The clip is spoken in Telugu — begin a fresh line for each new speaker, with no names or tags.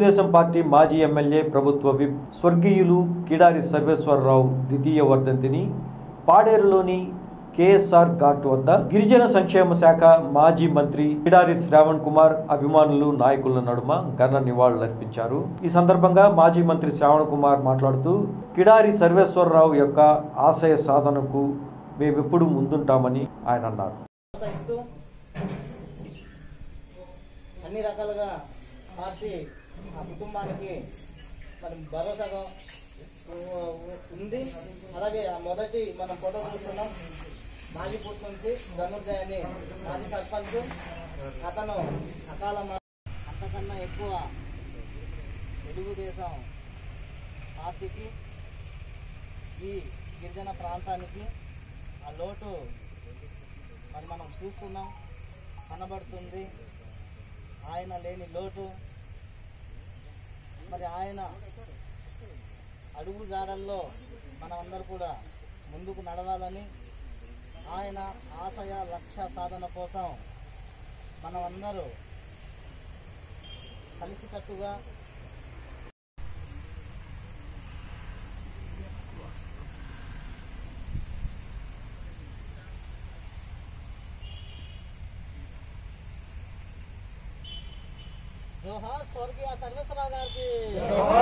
తెలుగుదేశం పార్టీ మాజీ ఎమ్మెల్యే ప్రభుత్వ విప్ స్వర్గీయులు కిడారి సర్వేశ్వరరావు ద్వితీయ వర్ధంతిని పాడేరులోని కేఎస్ఆర్ ఘాట్ వద్ద గిరిజన సంక్షేమ శాఖ మాజీ మంత్రి కిడారి శ్రావణ్ కుమార్ అభిమానులు నాయకుల నడుమ ఘన నివాళులర్పించారు ఈ సందర్భంగా మాజీ మంత్రి శ్రావణ్ కుమార్ మాట్లాడుతూ కిడారి సర్వేశ్వరరావు యొక్క ఆశయ సాధనకు మేమెప్పుడు ముందుంటామని ఆయన అన్నారు
ప్రోత్సహిస్తూ అన్ని రకాలుగా పార్టీ ఆ కుటుంబానికి మరి భరోసాగా ఉ- ఉ- ఉంది అలాగే ఆ మొదటి మనం ఫోటో చూస్తున్నాం మాజీపూట్ నుంచి ధనుర్జయ అని మాజీ సర్పంచ్ అతను అకాల మ- అంతకన్నా ఎక్కువ తెలుగుదేశం పార్టీకి ఈ గిరిజన ప్రాంతానికి ఆ లోటు మరి మనం చూస్తున్నాం కనబడుతుంది ఆయన లేని లోటు మరి ఆయన అడుగు జాడల్లో మనం అందరూ కూడా ముందుకు నడవాలని ఆయన ఆశయ లక్ష్య సాధన కోసం మనం అందరూ కలిసికట్టుగా జోహార్ స్వర్గీయ సర్వేశ్వరరావు గారికి